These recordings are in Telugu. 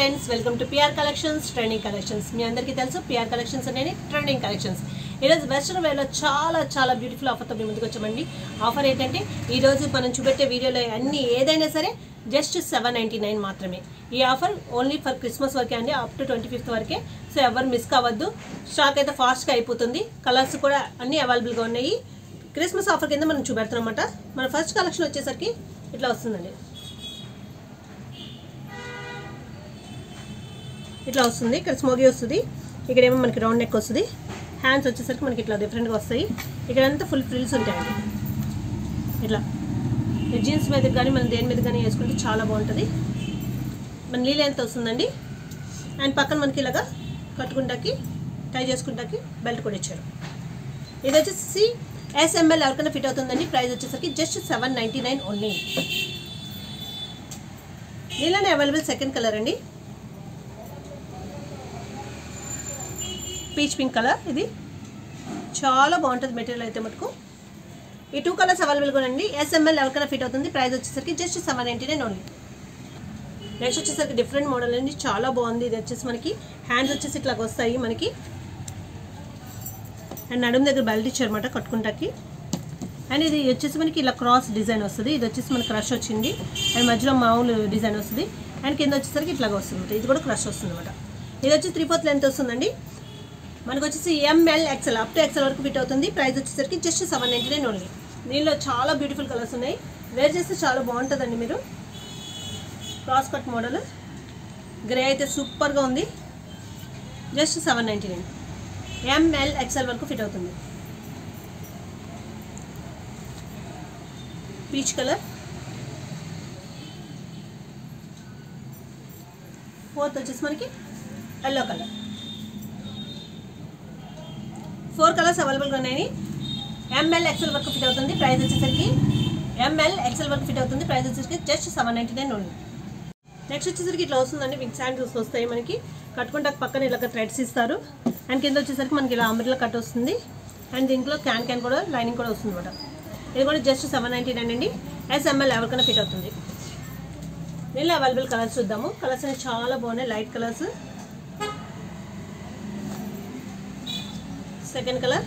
friends welcome to PR collections trending collections మీ అందరికీ తెలుసు పిఆర్ కలెక్షన్స్ అనేది ట్రెండింగ్ కలెక్షన్స్ ఈరోజు వెస్ట్రన్ వేలో చాలా చాలా బ్యూటిఫుల్ ఆఫర్తో మీ ముందుకు వచ్చామండి ఆఫర్ ఏంటంటే ఈరోజు మనం చూపెట్టే వీడియోలో అన్ని ఏదైనా సరే జస్ట్ సెవెన్ నైంటీ నైన్ మాత్రమే ఈ ఆఫర్ ఓన్లీ ఫర్ క్రిస్మస్ వరకే అండి అప్ టు ట్వంటీ ఫిఫ్త్ వరకే సో ఎవరు మిస్ కావద్దు స్టాక్ అయితే ఫాస్ట్గా అయిపోతుంది కలర్స్ కూడా అన్నీ అవైలబుల్గా ఉన్నాయి క్రిస్మస్ ఆఫర్ కింద మనం చూపెడుతున్నామన్నమాట మన ఫస్ట్ కలెక్షన్ వచ్చేసరికి ఇట్లా వస్తుందండి ఇట్లా వస్తుంది ఇక్కడ స్మోగీ వస్తుంది ఇక్కడ ఏమో మనకి రౌండ్ నెక్ వస్తుంది హ్యాండ్స్ వచ్చేసరికి మనకి ఇట్లా డిఫరెంట్గా వస్తాయి ఇక్కడ అంతా ఫుల్ ఫ్రిల్స్ ఉంటాయండి ఇట్లా జీన్స్ మీద కానీ మనం దేని మీద కానీ వేసుకుంటే చాలా బాగుంటుంది మన నీళ్ళు ఎంత వస్తుందండి అండ్ పక్కన మనకి ఇలాగా కట్టుకుంటాకి టై చేసుకుంటాకి బెల్ట్ కూడా ఇచ్చారు ఇది వచ్చేసి ఎస్ఎంఎల్ ఎవరికైనా ఫిట్ అవుతుందండి ప్రైస్ వచ్చేసరికి just seven ninety nine only దీనిలోనే అవైలబుల్ సెకండ్ కలర్ అండి పీచ్ పింక్ కలర్ ఇది చాలా బాగుంటుంది మెటీరియల్ అయితే మటుకు ఈ టూ కలర్స్ అవైలబుల్గా ఉండండి ఎస్ఎంఎల్ ఎవరికైనా ఫిట్ అవుతుంది ప్రైస్ వచ్చేసరికి just seven ninety nine only next వచ్చేసరికి డిఫరెంట్ మోడల్ అండి చాలా బాగుంది ఇది వచ్చేసి మనకి హ్యాండ్స్ వచ్చేసి ఇట్లా వస్తాయి మనకి అండ్ నడుము దగ్గర బెల్ట్ ఇచ్చారన్నమాట కట్టుకుంటాకి అండ్ ఇది వచ్చేసి మనకి ఇలా క్రాస్ డిజైన్ వస్తుంది ఇది వచ్చేసి మనకి క్రష్ వచ్చింది అండ్ మధ్యలో మామూలు డిజైన్ వస్తుంది అండ్ కింద వచ్చేసరికి ఇట్లాగా వస్తుంది ఇది కూడా క్రష్ వస్తుంది అనమాట ఇది వచ్చి త్రీ ఫోర్త్ లెంత్ వస్తుందండి మనకు వచ్చేసి M L XL up to XL వరకు ఫిట్ అవుతుంది ప్రైస్ వచ్చేసరికి just seven ninety nine only దీనిలో చాలా బ్యూటిఫుల్ కలర్స్ ఉన్నాయి వేర్ చేస్తే చాలా బాగుంటుందండి మీరు క్రాస్ కట్ మోడల్ గ్రే అయితే సూపర్గా ఉంది just seven ninety nine M L XL వరకు ఫిట్ అవుతుంది పీచ్ కలర్ ఫోర్త్ వచ్చేసి మనకి ఎల్లో కలర్ ఫోర్ కలర్స్ అవైలబుల్గా ఉన్నాయి ఎంఎల్ ఎక్సెల్ వరకు ఫిట్ అవుతుంది ప్రైస్ వచ్చేసరికి ఎంఎల్ ఎక్సెల్ వరకు ఫిట్ అవుతుంది ప్రైస్ వచ్చేసరికి just seven ninety nine only next వచ్చేసరికి ఇట్లా వస్తుందండి బిగ్ శాండిల్స్ వస్తాయి మనకి కట్టుకుంటే పక్కన ఇలా థ్రెడ్స్ ఇస్తారు అండ్ కింద వచ్చేసరికి మనకి ఇలా అంబ్రిలా కట్ వస్తుంది అండ్ దీంట్లో క్యాన్ క్యాన్ కూడా లైనింగ్ కూడా వస్తుంది అనమాట ఇది కూడా జస్ట్ సెవెన్ నైంటీ నైన్ అండి ఎస్ఎంఎల్ ఎవరికైనా ఫిట్ అవుతుంది దీనిలో అవైలబుల్ కలర్స్ చూద్దాము కలర్స్ అనేవి చాలా బాగున్నాయి లైట్ కలర్స్ సెకండ్ కలర్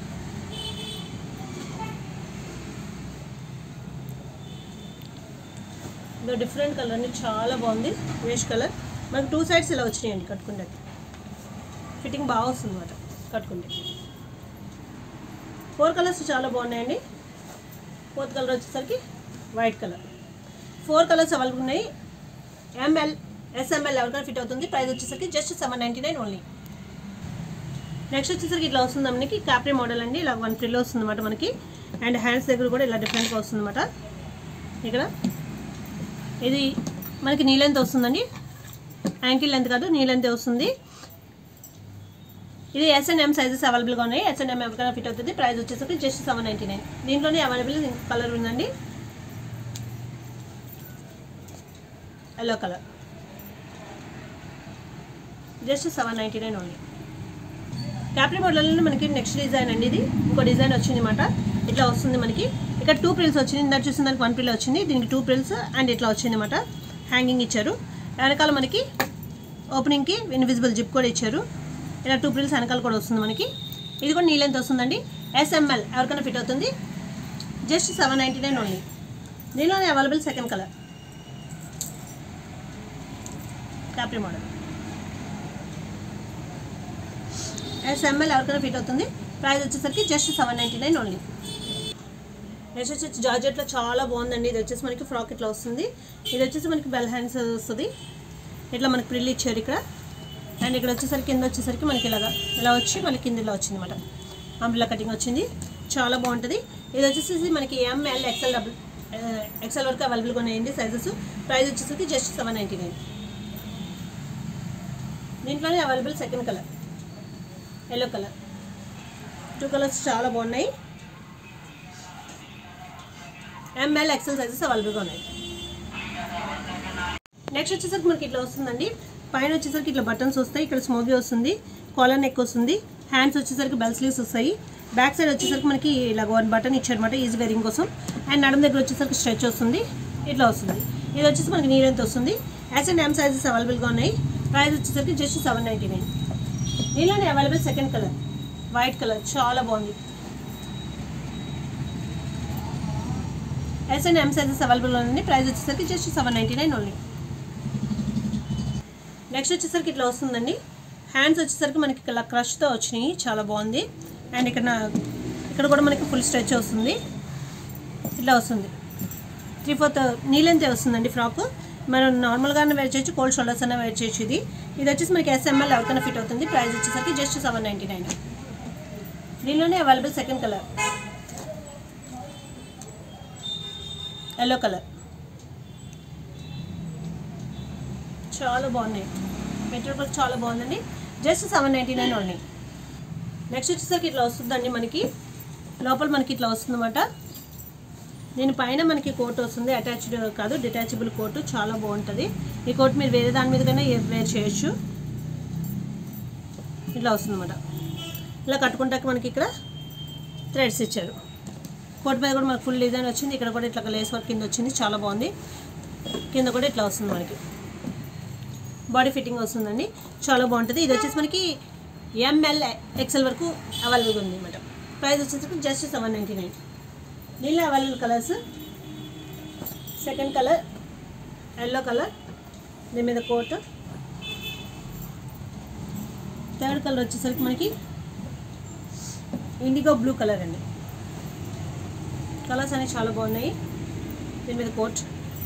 ఇది డిఫరెంట్ కలర్ అండి చాలా బాగుంది వేష్ కలర్ మనకు టూ సైడ్స్ ఇలా వచ్చినాయండి కట్టుకుంటే ఫిట్టింగ్ బాగా వస్తుంది అనమాట కట్టుకుంటే ఫోర్ కలర్స్ చాలా బాగున్నాయండి ఫోర్త్ కలర్ వచ్చేసరికి white colour four colours available ఉన్నాయి ఎంఎల్ ఎస్ఎంఎల్ ఎవరికైనా ఫిట్ అవుతుంది ప్రైస్ వచ్చేసరికి just seven ninety nine only next వచ్చేసరికి ఇట్లా వస్తుంది మనకి కాప్రీ మోడల్ అండి ఇలా వన్ ఫ్రిల్ వస్తుంది అనమాట మనకి అండ్ హ్యాండ్స్ దగ్గర కూడా ఇలా డిఫరెంట్గా వస్తుంది అనమాట ఇక్కడ ఇది మనకి నీ లెంత్ వస్తుందండి యాంకిల్ లెంత్ కాదు నీ లెంత్ వస్తుంది ఇది ఎస్ అండ్ ఎం సైజెస్ అవైలబుల్గా ఉన్నాయి ఎస్ అండ్ ఎం ఎవరికైనా ఫిట్ అవుతుంది ప్రైస్ వచ్చేసరికి జస్ట్ సెవెన్ నైంటీ నైన్ దీంట్లోనే అవైలబుల్ కలర్ ఉందండి yellow colour just seven ninety nine only capri మోడల్లో మనకి నెక్స్ట్ డిజైన్ అండి ఇది ఇంకో డిజైన్ వచ్చింది అనమాట ఇట్లా వస్తుంది మనకి ఇక్కడ టూ ప్రిల్స్ వచ్చింది ఇందాక చూసిన దానికి వన్ ప్రిల్ వచ్చింది దీనికి టూ ప్రిల్స్ అండ్ ఇట్లా వచ్చింది అనమాట హ్యాంగింగ్ ఇచ్చారు వెనకాల మనకి ఓపెనింగ్కి ఇన్విజిబుల్ జిప్ కూడా ఇచ్చారు ఇలా టూ ప్రిల్స్ వెనకాల కూడా వస్తుంది మనకి ఇది కూడా నీళ్ళెంత వస్తుందండి ఎస్ఎంఎల్ ఎవరికైనా ఫిట్ అవుతుంది just seven ninety nine only దీనిలోనే available second colour capri model S M L ఎవరికైనా ఫిట్ అవుతుంది ప్రైస్ వచ్చేసరికి just seven ninety nine only next వచ్చేసి జార్జెట్లో చాలా బాగుందండి ఇది వచ్చేసి మనకి ఫ్రాక్ ఇట్లా వస్తుంది ఇది వచ్చేసి మనకి బెల్ హ్యాండ్స్ వస్తుంది ఇట్లా మనకి ప్రిల్ ఇచ్చారు ఇక్కడ అండ్ ఇక్కడ వచ్చేసరికి కింద వచ్చేసరికి మనకి ఇలాగా ఇలా వచ్చి మళ్ళీ కింద ఇలా వచ్చింది అనమాట అంబ్రిలా కటింగ్ వచ్చింది చాలా బాగుంటుంది ఇది వచ్చేసి మనకి ఎంఎల్ ఎక్సెల్ డబుల్ ఎక్సెల్ వరకు అవైలబుల్గా ఉన్నాయండి సైజెస్ ప్రైస్ వచ్చేసరికి జస్ట్ సెవెన్ నైంటీ నైన్ దీంట్లోనే available second colour yellow colour two colours చాలా బాగున్నాయి ఎంఎల్ ఎక్సెల్ సైజెస్ అవైలబుల్గా ఉన్నాయి నెక్స్ట్ వచ్చేసరికి మనకి ఇట్లా వస్తుందండి పైన వచ్చేసరికి ఇట్లా బటన్స్ వస్తాయి ఇక్కడ స్మోగీ వస్తుంది కాలర్ నెక్ వస్తుంది హ్యాండ్స్ వచ్చేసరికి బెల్ స్లీవ్స్ వస్తాయి బ్యాక్ సైడ్ వచ్చేసరికి మనకి ఇలా వన్ బటన్ ఇచ్చారనమాట ఈజీ వేరింగ్ కోసం అండ్ నడుము దగ్గర వచ్చేసరికి స్ట్రెచ్ వస్తుంది ఇట్లా వస్తుంది ఇది వచ్చేసి మనకి నీరెంత వస్తుంది యాస్ అండ్ ఎం సైజెస్ అవైలబుల్గా ఉన్నాయి ప్రైస్ వచ్చేసరికి జస్ట్ సెవెన్ నైంటీ నైన్ దీనిలోనే available second colour white colour చాలా బాగుంది ఎస్ అండ్ ఎం సైజెస్ అవైలబుల్గా ఉంది ప్రైస్ వచ్చేసరికి just seven ninety nine only next వచ్చేసరికి ఇట్లా వస్తుందండి హ్యాండ్స్ వచ్చేసరికి మనకి ఇలా క్రష్తో వచ్చినాయి చాలా బాగుంది అండ్ ఇక్కడ నా- ఇక్కడ కూడా మనకి ఫుల్ స్ట్రెచ్ వస్తుంది ఇట్లా వస్తుంది త్రీ ఫోర్త్ నీలెంతే వస్తుందండి ఫ్రాక్ మనం నార్మల్గానే వేర్ చేయొచ్చు కోల్డ్ షోల్డర్స్ అన్న వేర్ చేయొచ్చు ఇది ఇది వచ్చేసి మనకి ఎస్ఎంఎల్ ఎవరికైనా ఫిట్ అవుతుంది ప్రైస్ వచ్చేసరికి జస్ట్ సెవెన్ నైంటీ నైన్ దీనిలోనే available second colour yellow colour చాలా బాగున్నాయి మెటీరియల్ కూడా చాలా బాగుందండి just seven ninety nine only next వచ్చేసరికి ఇట్లా వస్తుందండి మనకి లోపల మనకి ఇట్లా వస్తుందన్నమాట దీని పైన మనకి కోట్ వస్తుంది అటాచ్డ్ కాదు డిటాచబుల్ కోట్ చాలా బాగుంటుంది ఈ కోట్ మీరు వేరే దాని మీద కన్నా వేర్ చేయొచ్చు ఇట్లా వస్తుందన్నమాట ఇలా కట్టుకుంటాక మనకి ఇక్కడ థ్రెడ్స్ ఇచ్చారు కోట్ మీద కూడా మనకు ఫుల్ డిజైన్ వచ్చింది ఇక్కడ కూడా ఇట్లా లేస్ వర్క్ కింద వచ్చింది చాలా బాగుంది కింద కూడా ఇట్లా వస్తుంది మనకి బాడీ ఫిట్టింగ్ వస్తుందండి చాలా బాగుంటుంది ఇది వచ్చేసి మనకి ఎంఎల్ ఎక్సెల్ వరకు అవైలబుల్గా ఉంది అనమాట ప్రైస్ వచ్చేసరికి జస్ట్ సెవెన్ నైంటీ నైన్ దీనిలో available colours second colour yellow colour దీని మీద కోట్ థర్డ్ కలర్ వచ్చేసరికి మనకి ఇండిగో బ్లూ కలర్ అండి కలర్స్ అనేవి చాలా బాగున్నాయి దీని మీద కోట్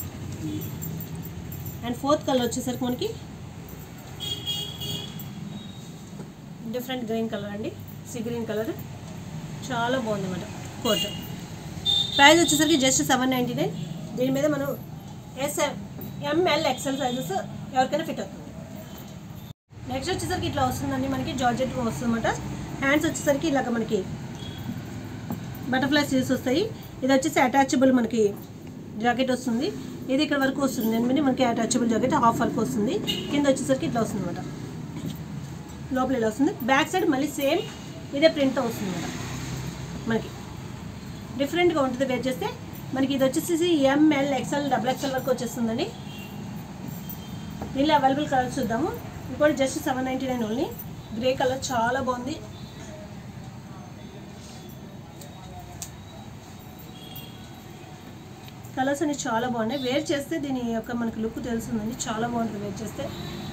అండ్ ఫోర్త్ కలర్ వచ్చేసరికి మనకి డిఫరెంట్ గ్రీన్ కలర్ అండి సీ గ్రీన్ కలర్ చాలా బాగుంది అన్నమాట కోట్ ప్రైస్ వచ్చేసరికి జస్ట్ సెవెన్ నైంటీ నైన్ దీని మీద మనం ఎస్ ఎంఎల్ ఎక్సెల్ సైజెస్ ఎవరికైనా ఫిట్ అవుతుంది నెక్స్ట్ వచ్చేసరికి ఇట్లా వస్తుందండి మనకి జార్జెట్ వస్తుందన్నమాట హ్యాండ్స్ వచ్చేసరికి ఇలాగ మనకి బటర్ఫ్లై స్లీవ్స్ వస్తాయి ఇది వచ్చేసి అటాచబుల్ మనకి జాకెట్ వస్తుంది ఇది ఇక్కడ వరకు వస్తుంది దాని మీద మనకి అటాచబుల్ జాకెట్ హాఫ్ వరకు వస్తుంది కింద వచ్చేసరికి ఇట్లా వస్తుంది అనమాట లోపల ఇలా వస్తుంది బ్యాక్ సైడ్ మళ్ళీ సేమ్ ఇదే ప్రింట్తో వస్తుంది అనమాట మనకి డిఫరెంట్గా ఉంటుంది వేర్ చేస్తే మనకి ఇది వచ్చేసి ఎంఎల్ ఎక్స్ఎల్ డబుల్ ఎక్స్ఎల్ వరకు వచ్చేస్తుందండి దీనిలో అవైలబుల్ కలర్స్ చూద్దాము ఇంకోటి just seven ninety nine only grey colour చాలా బాగుంది కలర్స్ అనేవి చాలా బాగున్నాయి వేర్ చేస్తే దీని యొక్క మనకి లుక్ తెలుస్తుందండి చాలా బాగుంటుంది వేర్ చేస్తే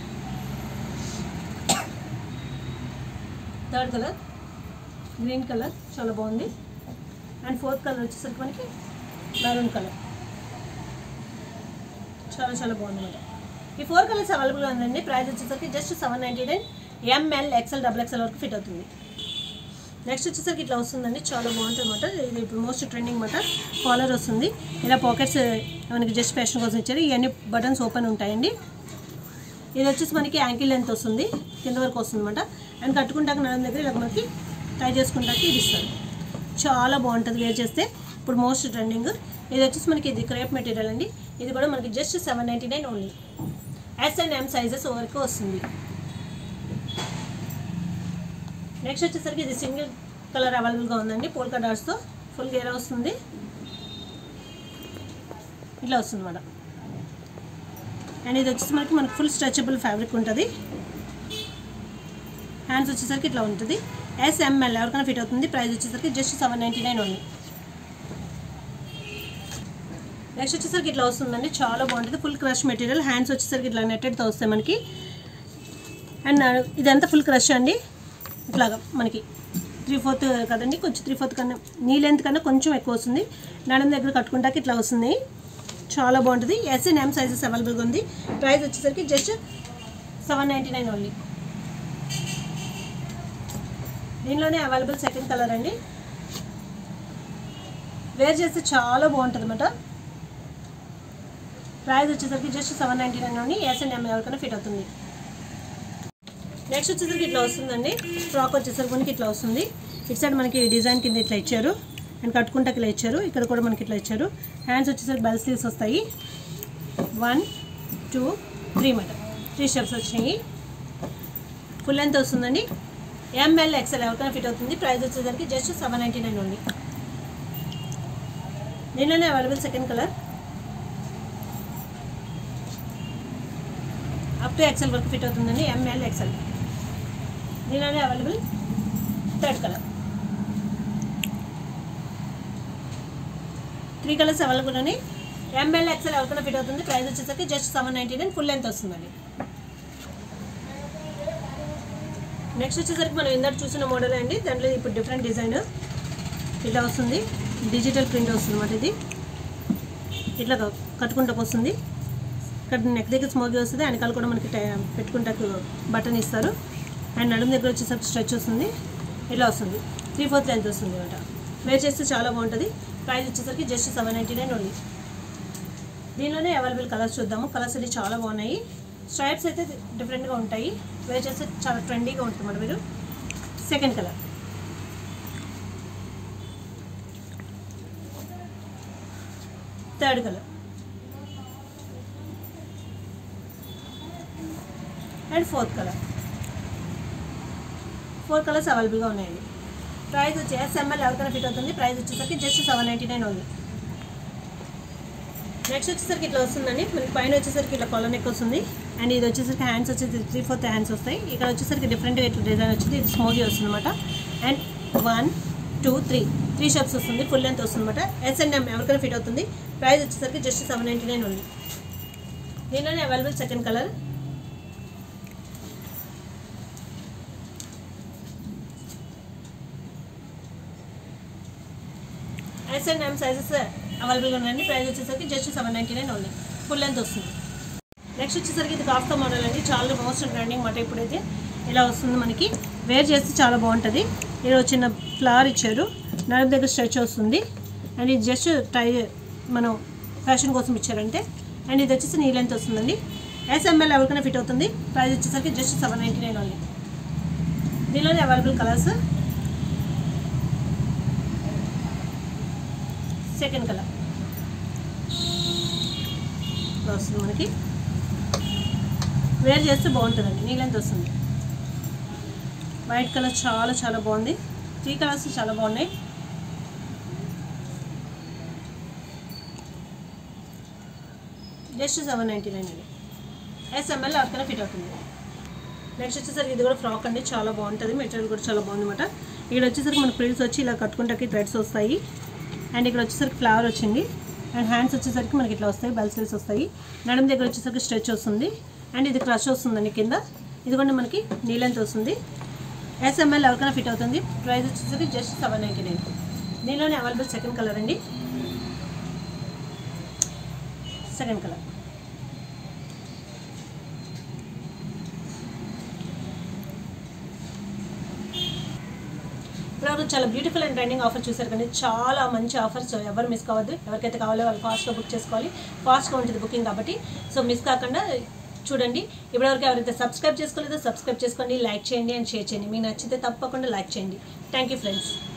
థర్డ్ కలర్ గ్రీన్ కలర్ చాలా బాగుంది అండ్ ఫోర్త్ కలర్ వచ్చేసరికి మనకి మెరూన్ కలర్ చాలా చాలా బాగుంది మేడం ఈ ఫోర్ కలర్స్ అవైలబుల్గా ఉందండి ప్రైస్ వచ్చేసరికి just seven ninety nine M L XL double XL వరకు ఫిట్ అవుతుంది నెక్స్ట్ వచ్చేసరికి ఇట్లా వస్తుందండి చాలా బాగుంటుంది అనమాట ఇది ఇప్పుడు మోస్ట్ ట్రెండింగ్ అనమాట కాలర్ వస్తుంది ఇలా పాకెట్స్ మనకి జస్ట్ ఫ్యాషన్ కోసం ఇచ్చారు ఇవన్నీ బటన్స్ ఓపెన్ ఉంటాయండి ఇది వచ్చేసి మనకి యాంకిల్ లెంత్ వస్తుంది కింద వరకు వస్తుంది అనమాట అండ్ కట్టుకుంటాక నడుము దగ్గర ఇలా మనకి టై చేసుకుంటాక ఇది ఇస్తారు చాలా బాగుంటుంది వేర్ చేస్తే ఇప్పుడు మోస్ట్ ట్రెండింగ్ ఇది వచ్చేసి మనకి ఇది క్రేప్ మెటీరియల్ అండి ఇది కూడా మనకి just seven ninety nine only S and M sizes వరకు వస్తుంది నెక్స్ట్ వచ్చేసరికి ఇది సింగిల్ కలర్ అవైలబుల్గా ఉందండి పోల్కా డాట్స్తో ఫుల్ గేర్ వస్తుంది ఇట్లా వస్తుంది మేడం అండ్ ఇది వచ్చేసి మనకి మనకి ఫుల్ స్ట్రెచబుల్ ఫ్యాబ్రిక్ ఉంటుంది హ్యాండ్స్ వచ్చేసరికి ఇట్లా ఉంటుంది ఎస్ఎంఎల్ ఎవరికైనా ఫిట్ అవుతుంది ప్రైస్ వచ్చేసరికి just seven ninety nine only next వచ్చేసరికి ఇట్లా వస్తుందండి చాలా బాగుంటుంది ఫుల్ క్రష్ మెటీరియల్ హ్యాండ్స్ వచ్చేసరికి ఇట్లా నెట్టెడ్తో వస్తాయి మనకి అండ్ ఇదంతా ఫుల్ క్రష్ అండి ఇట్లాగా మనకి త్రీ ఫోర్త్ కదండి కొంచెం త్రీ ఫోర్త్ కన్నా నీ లెంత్ కన్నా కొంచెం ఎక్కువ వస్తుంది నడం దగ్గర కట్టుకుంటాక ఇట్లా వస్తుంది చాలా బాగుంటుంది ఎస్ అండ్ ఎం సైజెస్ అవైలబుల్గా ఉంది ప్రైస్ వచ్చేసరికి just seven ninety nine only దీనిలోనే అవైలబుల్ సెకండ్ కలర్ అండి వేర్ చేస్తే చాలా బాగుంటుంది అనమాట ప్రైస్ వచ్చేసరికి just seven ninety nine only S and M ఎవరికైనా ఫిట్ అవుతుంది నెక్స్ట్ వచ్చేసరికి ఇట్లా వస్తుందండి ఫ్రాక్ వచ్చేసరికి మనకి ఇట్లా వస్తుంది ఇటు సైడ్ మనకి డిజైన్ కింద ఇట్లా ఇచ్చారు అండ్ కట్టుకుంటాకి ఇలా ఇచ్చారు ఇక్కడ కూడా మనకి ఇట్లా ఇచ్చారు హ్యాండ్స్ వచ్చేసరికి బెల్ స్లీవ్స్ వస్తాయి వన్ టూ త్రీ మాట త్రీ స్టెప్స్ వచ్చినాయి ఫుల్ లెంత్ వస్తుందండి ఎంఎల్ ఎక్స్ఎల్ ఎవరికైనా ఫిట్ అవుతుంది ప్రైస్ వచ్చేసరికి just seven ninety nine only దీనిలోనే available second colour to XL వరకు ఫిట్ అవుతుందండి ఎంఎల్ ఎక్సెల్ దీనిలోనే available third colour three colours available అని ఎంఎల్ ఎక్సెల్ ఎవరికైనా ఫిట్ అవుతుంది ప్రైస్ వచ్చేసరికి just seven ninety nine full length వస్తుందండి నెక్స్ట్ వచ్చేసరికి మనం ఇందాక చూసిన మోడల్ అండి దాంట్లో ఇప్పుడు డిఫరెంట్ డిజైన్ ఇట్లా వస్తుంది డిజిటల్ ప్రింట్ వస్తుంది అన్నమాట ఇది ఇట్లా కట్టుకుంటాకు వస్తుంది ఇక్కడ నెక్ దగ్గర స్మోకీ వస్తుంది వెనకాల కూడా మనకి టై- పెట్టుకుంటాకు బటన్ ఇస్తారు అండ్ నడుము దగ్గర వచ్చేసరికి స్ట్రెచ్ వస్తుంది ఇట్లా వస్తుంది త్రీ ఫోర్త్ లెంత్ వస్తుంది అనమాట వేర్ చేస్తే చాలా బాగుంటుంది ప్రైస్ వచ్చేసరికి just seven ninety nine only దీనిలోనే అవైలబుల్ కలర్స్ చూద్దాము కలర్స్ అయితే చాలా బాగున్నాయి స్ట్రైప్స్ అయితే డిఫరెంట్గా ఉంటాయి వేర్ చేస్తే చాలా ట్రెండీగా ఉంటుంది అన్నమాట మీరు second colour third colour and fourth colour four colours అవైలబుల్గా ఉన్నాయండి ప్రైస్ వచ్చి ఎస్ఎంఎల్ ఎవరికైనా ఫిట్ అవుతుంది ప్రైస్ వచ్చేసరికి just seven ninety nine only next వచ్చేసరికి ఇట్లా వస్తుందండి మనకి పైన వచ్చేసరికి ఇట్లా కొల నెక్ వస్తుంది అండ్ ఇది వచ్చేసరికి హ్యాండ్స్ వచ్చేసి త్రీ ఫోర్త్ హ్యాండ్స్ వస్తాయి ఇక్కడ వచ్చేసరికి డిఫరెంట్గా ఇట్లా డిజైన్ వచ్చింది ఇది స్మోకీ వస్తుంది అనమాట and one two three three shapes వస్తుంది ఫుల్ లెంత్ వస్తుంది అనమాట ఎస్ అండ్ ఎం ఎవరికైనా ఫిట్ అవుతుంది ప్రైస్ వచ్చేసరికి జస్ట్ సెవెన్ నైంటీ నైన్ ఉంది దీనిలోనే available second colour S and M sizes అవైలబుల్గా ఉన్నాయండి ప్రైస్ వచ్చేసరికి just seven ninety nine only full length వస్తుంది నెక్స్ట్ వచ్చేసరికి ఇది కాఫ్తా మోడల్ అండి చాలా మోస్ట్ ట్రెండింగ్ మాట ఇప్పుడైతే ఇలా వస్తుంది మనకి వేర్ చేస్తే చాలా బాగుంటుంది ఇక్కడ చిన్న ఫ్లవర్ ఇచ్చారు నడుము దగ్గర స్ట్రెచ్ వస్తుంది అండ్ ఇది జస్ట్ టై మనం ఫ్యాషన్ కోసం ఇచ్చారంటే అండ్ ఇది వచ్చేసి నీ లెంత్ వస్తుందండి ఎస్ఎంఎల్ ఎవరికైనా ఫిట్ అవుతుంది ప్రైస్ వచ్చేసరికి just seven ninety nine only దీనిలోనే అవైలబుల్ కలర్స్ సెకండ్ కలర్ వస్తుంది మనకి వేర్ చేస్తే బాగుంటుందండి నీళ్ళంత వస్తుంది వైట్ కలర్ చాలా చాలా బాగుంది త్రీ కలర్స్ చాలా బాగున్నాయి జస్ట్ సెవెన్ నైంటీ నైన్ అండి ఎస్ఎంఎల్ ఎవరికైనా ఫిట్ అవుతుంది నెక్స్ట్ వచ్చేసరికి ఇది కూడా ఫ్రాక్ అండి చాలా బాగుంటుంది మెటీరియల్ కూడా చాలా బాగుంది అనమాట ఇక్కడ వచ్చేసరికి మన ప్రిల్స్ వచ్చి ఇలా కట్టుకుంటాకి థ్రెడ్స్ వస్తాయి అండ్ ఇక్కడ వచ్చేసరికి ఫ్లవర్ వచ్చింది అండ్ హ్యాండ్స్ వచ్చేసరికి మనకి ఇట్లా వస్తాయి బెల్ స్లీవ్స్ వస్తాయి నడుం దగ్గర వచ్చేసరికి స్ట్రెచ్ వస్తుంది అండ్ ఇది క్రష్ వస్తుందండి కింద ఇది కూడా మనకి నీళ్ళంత వస్తుంది ఎస్ఎంఎల్ ఎవరికైనా ఫిట్ అవుతుంది ప్రైస్ వచ్చేసరికి జస్ట్ సెవెన్ నైంటీ నైన్ దీనిలోనే అవైలబుల్ సెకండ్ కలర్ అండి సెకండ్ కలర్ ఇప్పుడు చాలా బ్యూటిఫుల్ అండ్ ట్రెండింగ్ ఆఫర్ చూసారు కానీ చాలా మంచి ఆఫర్స్ ఎవరు మిస్ కావద్దు ఎవరికైతే కావాలో వాళ్ళు ఫాస్ట్గా బుక్ చేసుకోవాలి ఫాస్ట్గా ఉంటుంది బుకింగ్ కాబట్టి సో మిస్ కాకుండా చూడండి ఇప్పటివరకు ఎవరైతే సబ్స్క్రైబ్ చేసుకోలేదో సబ్స్క్రైబ్ చేసుకోండి లైక్ చేయండి అండ్ షేర్ చేయండి మీకు నచ్చితే తప్పకుండా లైక్ చేయండి థ్యాంక్ యూ ఫ్రెండ్స్